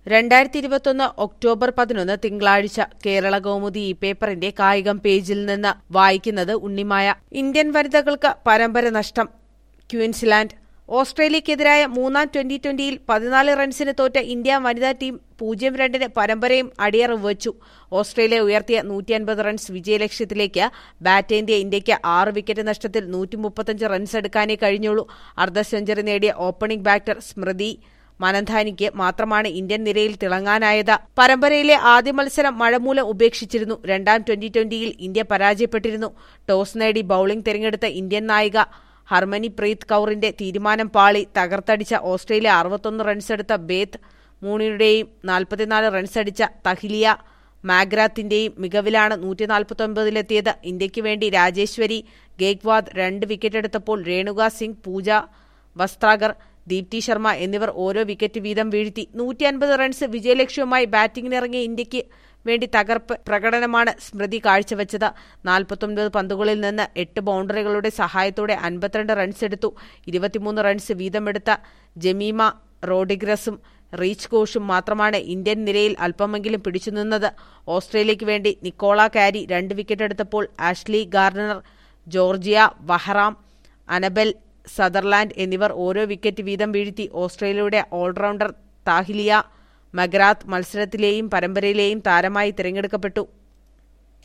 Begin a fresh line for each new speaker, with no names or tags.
രണ്ടായിരത്തി ഇരുപത്തൊന്ന് ഒക്ടോബർ പതിനൊന്ന് തിങ്കളാഴ്ച കേരള കൗമുദി ഈ പേപ്പറിന്റെ കായികം പേജിൽ നിന്ന് വായിക്കുന്നത് ഉണ്ണിമായ ഇന്ത്യൻ വനിതകൾക്ക് പരമ്പര നഷ്ടം ക്വീൻസ്ലാൻഡ് ഓസ്ട്രേലിയക്കെതിരായ മൂന്നാം ട്വന്റി ട്വന്റിയിൽ പതിനാല് റൺസിന് തോറ്റ ഇന്ത്യ വനിതാ ടീം പൂജ്യം രണ്ടിന് പരമ്പരയും അടിയറവ് വച്ചു ഓസ്ട്രേലിയ ഉയർത്തിയ നൂറ്റി അൻപത് റൺസ് വിജയലക്ഷ്യത്തിലേക്ക് ബാറ്റ് ഇന്ത്യ ഇന്ത്യയ്ക്ക് ആറ് വിക്കറ്റ് നഷ്ടത്തിൽ നൂറ്റി മുപ്പത്തഞ്ച് റൺസ് എടുക്കാനേ കഴിഞ്ഞുള്ളൂ അർദ്ധ സെഞ്ചുറി നേടിയ ഓപ്പണിംഗ് ബാറ്റർ സ്മൃതി മനന്ധാനിക്ക് മാത്രമാണ് ഇന്ത്യൻ നിരയിൽ തിളങ്ങാനായത് പരമ്പരയിലെ ആദ്യ മത്സരം മഴമൂലം ഉപേക്ഷിച്ചിരുന്നു രണ്ടാം ട്വന്റി ട്വന്റിയിൽ ഇന്ത്യ പരാജയപ്പെട്ടിരുന്നു ടോസ് നേടി ബൌളിംഗ് തിരഞ്ഞെടുത്ത ഇന്ത്യൻ നായിക ഹർമനി പ്രീത് കൌറിന്റെ തീരുമാനം പാളി തകർത്തടിച്ച ഓസ്ട്രേലിയ അറുപത്തൊന്ന് റൺസെടുത്ത ബേത്ത് മൂണിയുടെയും നാൽപ്പത്തിനാല് റൺസടിച്ച തഹിലിയ മാഗ്രാത്തിന്റെയും മികവിലാണ് നൂറ്റി നാൽപ്പത്തൊൻപതിലെത്തിയത് ഇന്ത്യയ്ക്ക് വേണ്ടി രാജേശ്വരി ഗേക്വാദ് രണ്ട് വിക്കറ്റെടുത്തപ്പോൾ രേണുക സിംഗ് പൂജ വസ്ത്രാഗർ ദീപ്തി ശർമ്മ എന്നിവർ ഓരോ വിക്കറ്റ് വീതം വീഴ്ത്തി നൂറ്റി അൻപത് റൺസ് വിജയലക്ഷ്യവുമായി ബാറ്റിംഗിനിറങ്ങിയ ഇന്ത്യയ്ക്ക് വേണ്ടി തകർപ്പ് പ്രകടനമാണ് സ്മൃതി കാഴ്ചവെച്ചത് നാൽപ്പത്തൊൻപത് പന്തുകളിൽ നിന്ന് എട്ട് ബൗണ്ടറികളുടെ സഹായത്തോടെ അൻപത്തിരണ്ട് റൺസ് എടുത്തു ഇരുപത്തിമൂന്ന് റൺസ് വീതമെടുത്ത ജമീമ റോഡിഗ്രസും റീച്ച് കോഷും മാത്രമാണ് ഇന്ത്യൻ നിരയിൽ അല്പമെങ്കിലും പിടിച്ചുനിന്നത് ഓസ്ട്രേലിയയ്ക്ക് വേണ്ടി നിക്കോള കാരി രണ്ട് വിക്കറ്റെടുത്തപ്പോൾ Ashleigh Gardner Georgia Wareham Annabel Sutherland എന്നിവർ ഓരോ വിക്കറ്റ് വീതം വീഴ്ത്തി ഓസ്ട്രേലിയയുടെ ഓൾറൗണ്ടർ താഹിലിയ മഗ്രാത്ത് മത്സരത്തിലെയും പരമ്പരയിലെയും താരമായി തിരഞ്ഞെടുക്കപ്പെട്ടു